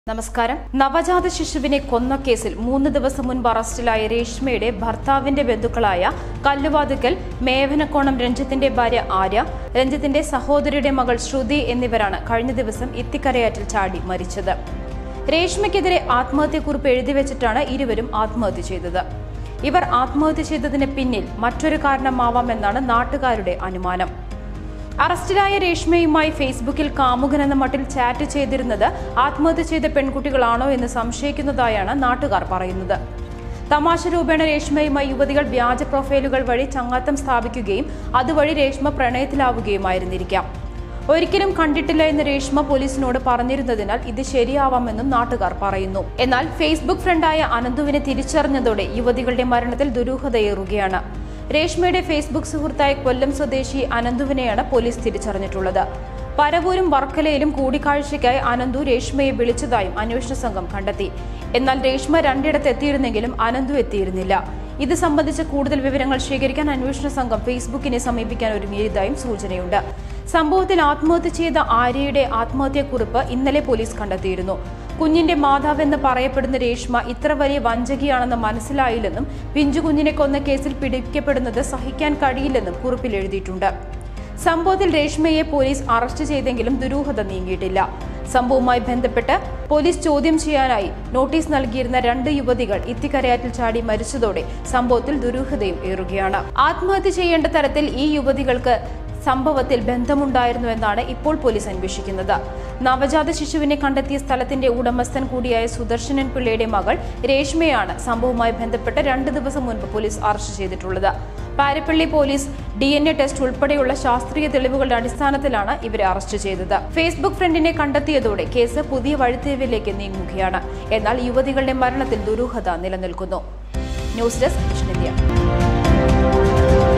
നമസ്കാരം നവജാത ശിശുവിനെ കൊന്ന കേസിൽ മൂന്ന് ദിവസം മുൻപ് അറസ്റ്റിലായ രേഷ്മയുടെ ഭർത്താവിന്റെ ബന്ധുക്കളായ കല്ലുവാതുക്കൽ മേവനക്കോണം രഞ്ജിത്തിന്റെ ഭാര്യ ആര്യ രഞ്ജിത്തിന്റെ സഹോദരിയുടെ മകൾ ശ്രുതി എന്നിവരാണ് കഴിഞ്ഞ ദിവസം ഇത്തിക്കരയാറ്റിൽ ചാടി മരിച്ചത് രേഷ്മയ്ക്കെതിരെ ആത്മഹത്യക്കുറിപ്പ് എഴുതി വെച്ചിട്ടാണ് ഇരുവരും ആത്മഹത്യ ചെയ്തത് ഇവർ ആത്മഹത്യ ചെയ്തതിന് പിന്നിൽ മറ്റൊരു കാരണമാവാമെന്നാണ് നാട്ടുകാരുടെ അനുമാനം അറസ്റ്റിലായ രേഷ്മയുമായി ഫേസ്ബുക്കിൽ കാമുകൻ എന്ന മട്ടിൽ ചാറ്റ് ചെയ്തിരുന്നത് ആത്മഹത്യ ചെയ്ത പെൺകുട്ടികളാണോ എന്ന് സംശയിക്കുന്നതായാണ് നാട്ടുകാർ പറയുന്നത് തമാശ രൂപേണ രേഷ്മയുമായി യുവതികൾ വ്യാജ പ്രൊഫൈലുകൾ വഴി ചങ്ങാത്തം സ്ഥാപിക്കുകയും അതുവഴി രേഷ്മ പ്രണയത്തിലാവുകയുമായിരുന്നിരിക്കാം ഒരിക്കലും കണ്ടിട്ടില്ല എന്ന് രേഷ്മ പോലീസിനോട് പറഞ്ഞിരുന്നതിനാൽ ഇത് ശരിയാവാമെന്നും നാട്ടുകാർ പറയുന്നു എന്നാൽ ഫേസ്ബുക്ക് ഫ്രണ്ടായ അനന്തുവിനെ തിരിച്ചറിഞ്ഞതോടെ യുവതികളുടെ മരണത്തിൽ ദുരൂഹതയേറുകയാണ് രേഷ്മയുടെ ഫേസ്ബുക്ക് സുഹൃത്തായ കൊല്ലം സ്വദേശി അനന്തുവിനെയാണ് പോലീസ് തിരിച്ചറിഞ്ഞിട്ടുള്ളത് പരവൂരും വർക്കലയിലും കൂടിക്കാഴ്ചയ്ക്കായി അനന്തു രേഷ്മയെ വിളിച്ചതായും അന്വേഷണ സംഘം കണ്ടെത്തി എന്നാൽ രേഷ്മ രണ്ടിടത്ത് എത്തിയിരുന്നെങ്കിലും അനന്തു എത്തിയിരുന്നില്ല ഇത് സംബന്ധിച്ച് കൂടുതൽ വിവരങ്ങൾ ശേഖരിക്കാൻ അന്വേഷണ സംഘം ഫേസ്ബുക്കിനെ സമീപിക്കാൻ ഒരുങ്ങിയതായും സൂചനയുണ്ട് സംഭവത്തിൽ ആത്മഹത്യ ചെയ്ത ആര്യയുടെ ആത്മഹത്യക്കുറിപ്പ് ഇന്നലെ പോലീസ് കണ്ടെത്തിയിരുന്നു കുഞ്ഞിന്റെ മാതാവെന്ന് പറയപ്പെടുന്ന രേഷ്മ ഇത്ര വലിയ വഞ്ചകിയാണെന്ന് മനസ്സിലായില്ലെന്നും പിഞ്ചു കുഞ്ഞിനെ കൊന്ന കേസിൽ പിടിക്കപ്പെടുന്നത് സഹിക്കാൻ കഴിയില്ലെന്നും കുറിപ്പിൽ എഴുതിയിട്ടുണ്ട് സംഭവത്തിൽ രേഷ്മയെ പോലീസ് അറസ്റ്റ് ചെയ്തെങ്കിലും ദുരൂഹത നീങ്ങിയിട്ടില്ല സംഭവവുമായി ബന്ധപ്പെട്ട് പോലീസ് ചോദ്യം ചെയ്യാനായി നോട്ടീസ് നൽകിയിരുന്ന രണ്ട് യുവതികൾ ഇത്തിക്കരയാറ്റിൽ ചാടി മരിച്ചതോടെ സംഭവത്തിൽ ദുരൂഹതയും ഏറുകയാണ് ആത്മഹത്യ ചെയ്യേണ്ട തരത്തിൽ ഈ യുവതികൾക്ക് സംഭവത്തിൽ ബന്ധമുണ്ടായിരുന്നു എന്നാണ് ഇപ്പോൾ പോലീസ് അന്വേഷിക്കുന്നത് നവജാത ശിശുവിനെ കണ്ടെത്തിയ സ്ഥലത്തിന്റെ ഉടമസ്ഥൻ കൂടിയായ സുദർശനൻ പിള്ളയുടെ മകൾ രേഷ്മയാണ് സംഭവവുമായി ബന്ധപ്പെട്ട് രണ്ട് ദിവസം മുൻപ് പോലീസ് അറസ്റ്റ് ചെയ്തിട്ടുള്ളത് Parappally police D N A test ഉൾപ്പെടെയുള്ള ശാസ്ത്രീയ തെളിവുകളുടെ അടിസ്ഥാനത്തിലാണ് ഇവരെ അറസ്റ്റ് ചെയ്തത് ഫേസ്ബുക്ക് ഫ്രണ്ടിനെ കണ്ടെത്തിയതോടെ കേസ് പുതിയ വഴിത്തിരിവിലേക്ക് നീങ്ങുകയാണ് എന്നാൽ യുവതികളുടെ മരണത്തിൽ ദുരൂഹത നിലനിൽക്കുന്നു news desk vision India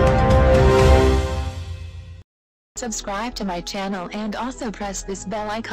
Subscribe to my channel and also press this bell icon.